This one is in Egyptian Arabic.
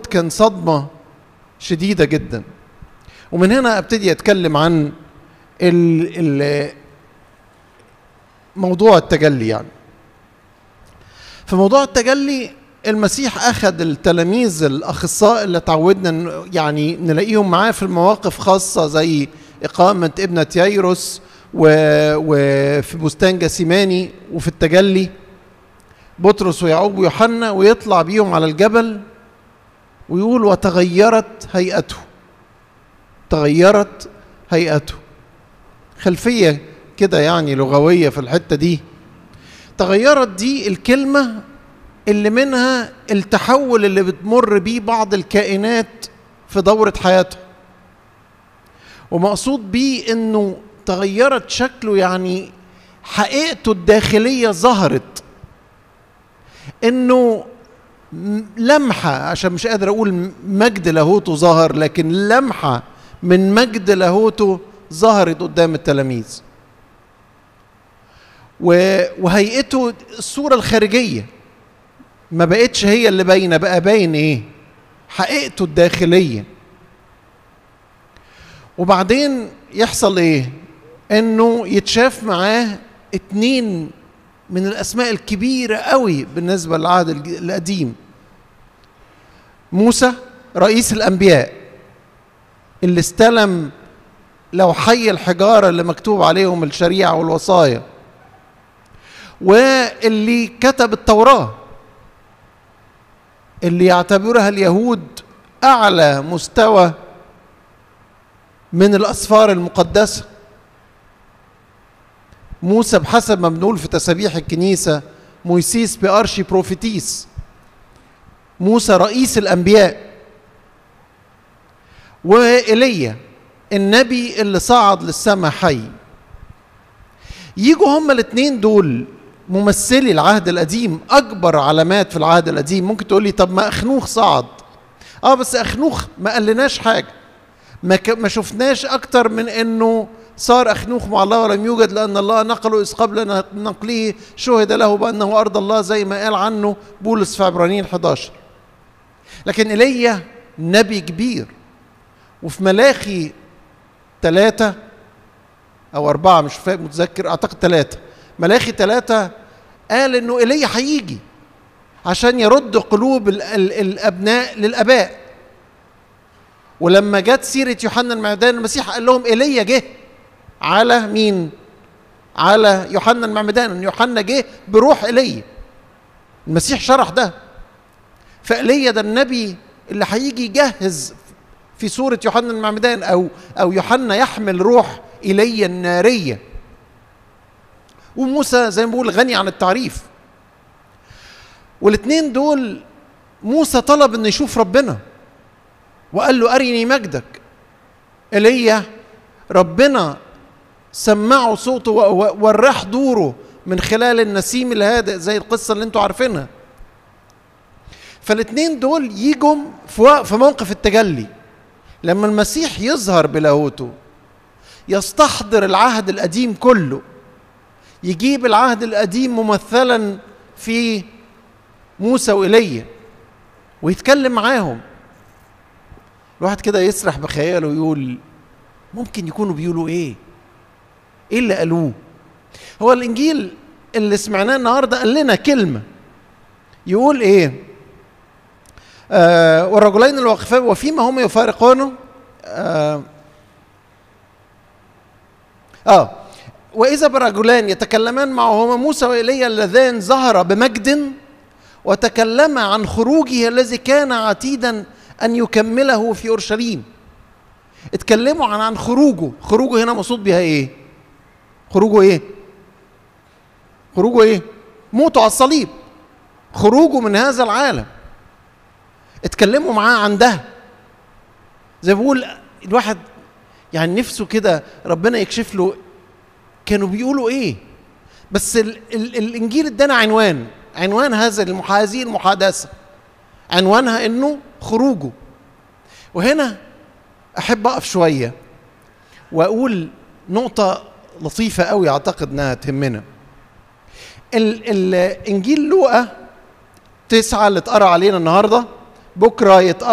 الموت كان صدمة شديدة جدا ومن هنا ابتدي اتكلم عن ال ال موضوع التجلي يعني في موضوع التجلي المسيح اخذ التلاميذ الاخصاء اللي تعودنا يعني نلاقيهم معاه في المواقف خاصه زي اقامه ابنه ييروس وفي بستان جسيماني وفي التجلي بطرس ويعقوب ويوحنا ويطلع بيهم على الجبل ويقول وتغيرت هيئته تغيرت هيئته خلفيه كده يعني لغويه في الحته دي تغيرت دي الكلمه اللي منها التحول اللي بتمر بيه بعض الكائنات في دورة حياتها ومقصود بيه انه تغيرت شكله يعني حقيقته الداخلية ظهرت انه لمحة عشان مش قادر اقول مجد لاهوته ظهر لكن لمحة من مجد لاهوته ظهرت قدام التلاميذ وهيئته الصورة الخارجية ما بقتش هي اللي باينه بقى باين ايه حقيقته الداخليه وبعدين يحصل ايه انه يتشاف معاه اتنين من الاسماء الكبيره قوي بالنسبه للعهد القديم موسى رئيس الانبياء اللي استلم لوحي الحجاره اللي مكتوب عليهم الشريعه والوصايا واللي كتب التوراه اللي يعتبرها اليهود اعلى مستوى من الاسفار المقدسه موسى بحسب ما بنقول في تسابيح الكنيسه مويسيس بارشي بروفيتيس موسى رئيس الانبياء وايليا النبي اللي صعد للسماء حي يجوا هما الاثنين دول ممثلي العهد القديم اكبر علامات في العهد القديم ممكن تقول لي طب ما اخنوخ صعد اه بس اخنوخ ما قالناش حاجه ما, ك... ما شفناش اكتر من انه صار اخنوخ مع الله ولم يوجد لان الله نقله اذ قبل نقله شهد له بانه ارض الله زي ما قال عنه بولس في عبرانيين 11 لكن ايليا نبي كبير وفي ملاخي ثلاثة أو أربعة مش فاهم متذكر أعتقد ثلاثة ملاخي ثلاثة قال إنه إيليا هيجي عشان يرد قلوب ال ال الأبناء للآباء ولما جت سيرة يوحنا المعمدان المسيح قال لهم إيليا جه على مين؟ على يوحنا المعمدان إن يوحنا جه بروح إيليا المسيح شرح ده فإيليا ده النبي اللي هيجي يجهز في سورة يوحنا المعمدان أو أو يوحنا يحمل روح إيليا النارية وموسى زي ما بقول غني عن التعريف والاثنين دول موسى طلب انه يشوف ربنا وقال له ارني مجدك ايليا ربنا سمعه صوته ووراه حضوره من خلال النسيم الهادئ زي القصه اللي انتوا عارفينها فالاثنين دول يجوا في في موقف التجلي لما المسيح يظهر بلاهوته يستحضر العهد القديم كله يجيب العهد القديم ممثلا في موسى وإيليا ويتكلم معاهم الواحد كده يسرح بخياله ويقول ممكن يكونوا بيقولوا ايه ايه اللي قالوه هو الانجيل اللي سمعناه النهارده قال لنا كلمه يقول ايه آه والرجلين الواقفان وفيما هم يفارقونه آه, اه واذا برجلان يتكلمان معهما موسى وايليا اللذان ظهر بمجد وتكلما عن خروجه الذي كان عتيدا ان يكمله في اورشليم اتكلموا عن عن خروجه خروجه هنا مقصود بها ايه خروجه ايه خروجه ايه موته على الصليب خروجه من هذا العالم اتكلموا معاه عن ده زي بقول الواحد يعني نفسه كده ربنا يكشف له كانوا بيقولوا ايه بس ال ال الانجيل ادانا عنوان عنوان هذا هذه المحادثه عنوانها انه خروجه وهنا احب اقف شويه واقول نقطه لطيفه قوي اعتقد انها تهمنا الانجيل لوقا تسعة اللي اتقرا علينا النهارده بكره يتقرا